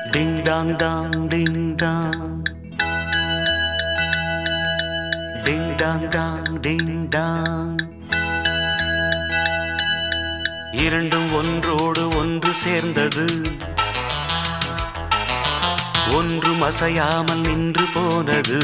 டிங் dong dong ding dong ding dong dong ding dong இரண்டும் ஒன்றோடு ஒன்று சேர்ந்தது ஒன்றும் அசையாமல் நின்று போனது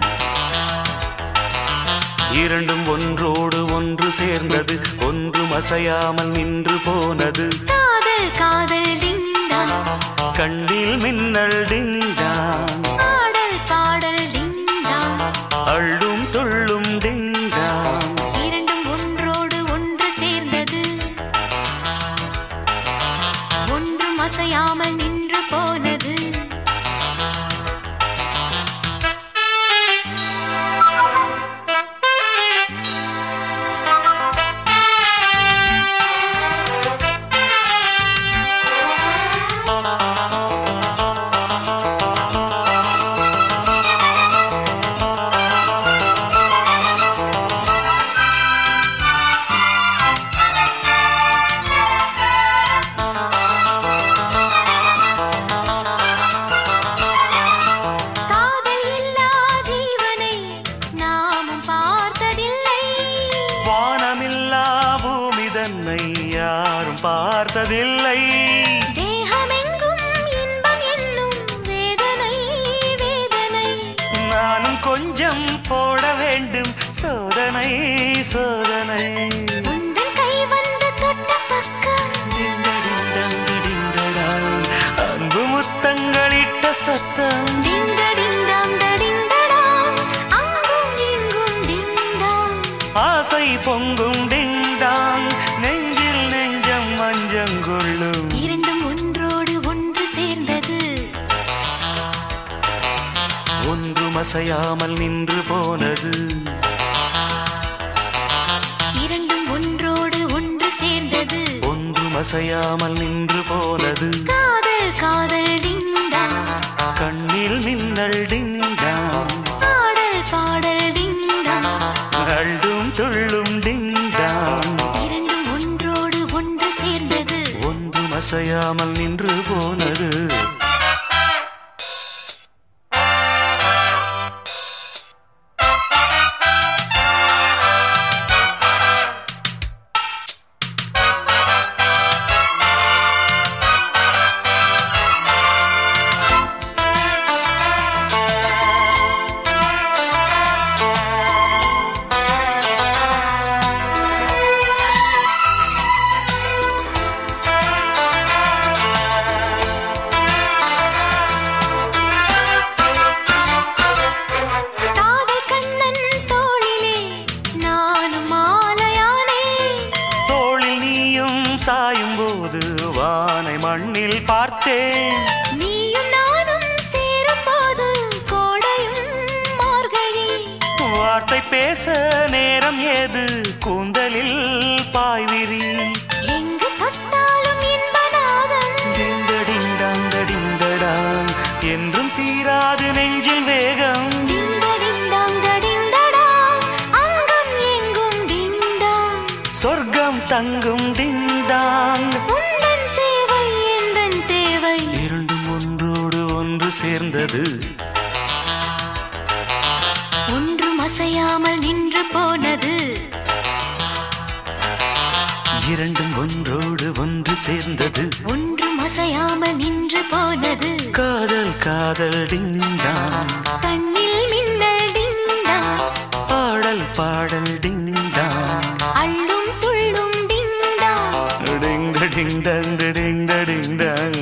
இரண்டும் ஒன்றோடு ஒன்று சேர்ந்தது ஒன்றும் அசையாமல் நின்று போனது காதல் காதல் டிண்டா கண்ணில் மின்னல் டிங்டாங் பாடல் பாடல் டிண்டா அள்ளும் துள்ளும் டிங்டாங் இரண்டும் ஒன்றோடு ஒன்று சேர்ந்தது ஒன்றும் அசையாமல் நின்று போனது காதல் இல்லா ஜீவனை நாமும் பார்த்ததில்லை வானமில்லா பூமி தன்னை யாரும் பார்த்ததில்லை தேகமெங்கும் இன்பம் என்னும் வேதனை வேதனை நானும் கொஞ்சம் போட வேண்டும் சோதனை சோதனை உந்தன் கை வந்து தொட்ட பக்கம் டிண்டடிண்டடிண்டடா, அன்பு முத்தங்களிட்ட சத்தம் டிண்டடிண்டாம் டடிண்டடா அங்கும் இங்கும் டிண்டாம் ஆசை பொங்கும் டிண்டாங் நெஞ்சில் நெஞ்சம் மஞ்சங்கொள்ளும் இரண்டும் ஒன்றோடு ஒன்று சேர்ந்தது ஒன்றும் அசையாமல் நின்று போனது இரண்டும் ஒன்றோடு ஒன்று சேர்ந்தது ஒன்றும் அசையாமல் நின்று போனது காதல் காதல் டிண்டா கண்ணில் மின்னல் டிண்டாங் பாடல் பாடல் டிண்டா அள்ளும் துள்ளும் டிண்டாங் இரண்டும் ஒன்றோடு ஒன்று சேர்ந்தது ஒன்றும் அசையாமல் நின்று போனது காதல் கண்ணன் தோளிலே நானும் மாலையானே தோளில் நீயும் சாயும் போது வானை மண்ணில் பார்த்தேன் நீயும் நானும் சேரும்போது கோடையும் மார்கழி வார்த்தை பேச நேரம் ஏது கூந்தலில் பாய்விரி எங்கு தொட்டாலும் இன்பநாதம் டிண்டடிண்டாங்கடிண்டடாங் என்றும் தீராது நெஞ்சில் வேகம் டிண்டடிண்டாங் டடிண்டடா அங்கம் எங்கும் டிண்டாங் சொர்க்கம் தங்கும் டிண்டாங் உந்தன் சேவை எந்தன் தேவை இரண்டும் ஒன்றோடு ஒன்று சேர்ந்தது ஒன்றும் அசையாமல் நின்று போனது இரண்டும் ஒன்றோடு ஒன்று சேர்ந்தது ஒன்றும் அசையாமல் நின்று போனது காதல் காதல் டிண்டாங் கண்ணில் மின்னல் டிண்டாங் பாடல் பாடல் டிண்டாங் அள்ளும் துள்ளும் டிண்டாங் டிங் டிங் டங் டிங் டிங் டங்